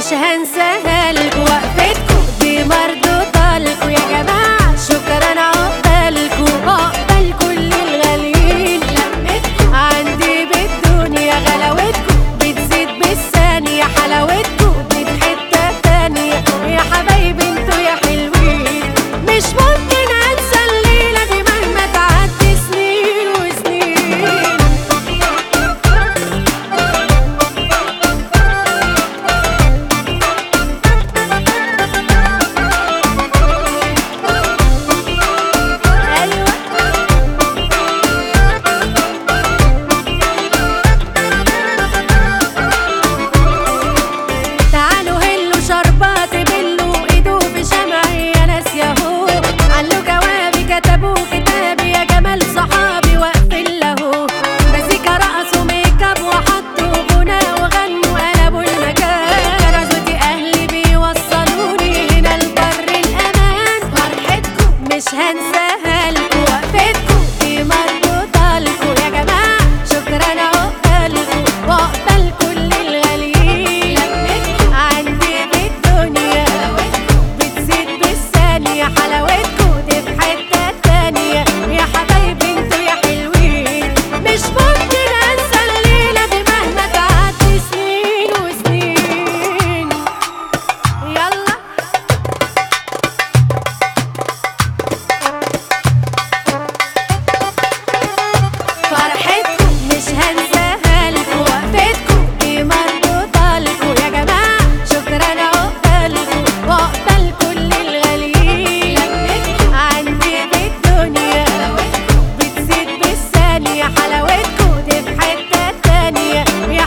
مش هنساها لكم وقفتكم دي مردودة لكم يا جماعة شكرا عقبالكم عقبال كل الغاليين لمتكم عندي بالدنيا غلاوتكم بتزيد بالثانية حلاوتكم دي في حتة تانية يا حبايبي انتوا يا حلوين مش ممكن انسى الليلة دي مهما تعدي سنين وسنين ايوه تعالوا هلوا شربات بلوا ايدوا في شمعي يا ناس ياهو علوا جوابي كتبوا كتابي يا جمال صحابي واقفين له مزيكا رقصوا ميك اب وحطوا غنى وغنوا قلبوا المكان رزقتي اهلي بيوصلوني هنا لبر الامان فرحتكم مش هنساها لكم وقفتكم دي مربوطه لكم يا جماعه شكرا عقبالكم وعقبال كل الغاليين لمتكم عندي بالدنيا بتزيد بالثانية حلاوتكم دي في حتة تانية يا حبايبي انتوا يا حلوين مش ممكن انسى الليلة دي مهما تعدي سنين وسنين يلا فرحتكم مش هنساها لكم وقفتكم دي مربوطة لكم يا جماعة شكرا عقبالكم وعقبال كل الغاليين لمتكم عندي بالدنيا بتزيد بالثانية حلاوتكم دي في حتة تانية